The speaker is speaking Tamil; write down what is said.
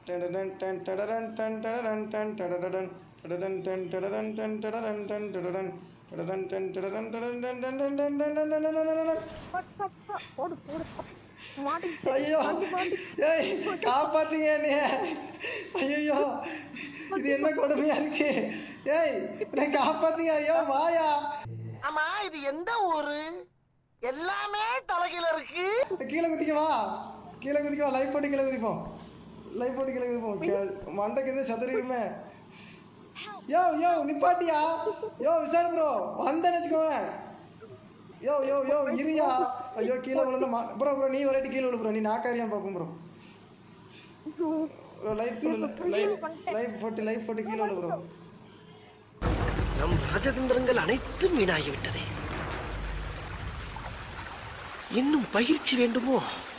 டடடன் டன் டடடன் டன் டடடன் டன் டடடன் டடடன் டன் டடடன் டன் டடடன் டன் டடடன் டடடன் டன் டடடன் டடடன் டன் டன் டன் டன் டன் டன் டன் டன் டன் டன். பட், பட், பட். போடு போடு மாட்டிக்கிச்சு ஐயோ மாட்டி மாட்டிக்கிச்சு ஏய் காப்பாத்துங்க என்னைய ஐயோ இது என்ன கொடுமையா இருக்கு ஏய் என்னை காப்பாத்துங்க ஐயோ வாயா ஆமா இது எந்த ஊரு எல்லாமே தலைகீழ இருக்கு கீழே குதிக்க வா கீழே குதிக்க வா லைஃப் போட்டு கீழே குதிப்போம் லைஃப் போட்டு கீழே குதிப்போம் கே- மண்டைக்கு எதுவும் சதுரிடுமே யோ யோ நிப்பாட்டியா யோ விசாரி ப்ரோ வந்தேன்னு வச்சுக்கோங்க யோ யோ யோ இருயா ஐயோ கீழே விழுந்த மா ப்ரோ ப்ரோ நீ ஒரு கீழே விழு ப்ரோ நீ நாக்காரியான்னு பார்ப்போம் bro bro life life life போட்டு லைஃப் போட்டு கீழே விழு ப்ரோ நம் ராஜதந்திரங்கள் அனைத்தும் வீணாகிவிட்டதே இன்னும் பயிற்சி வேண்டுமோ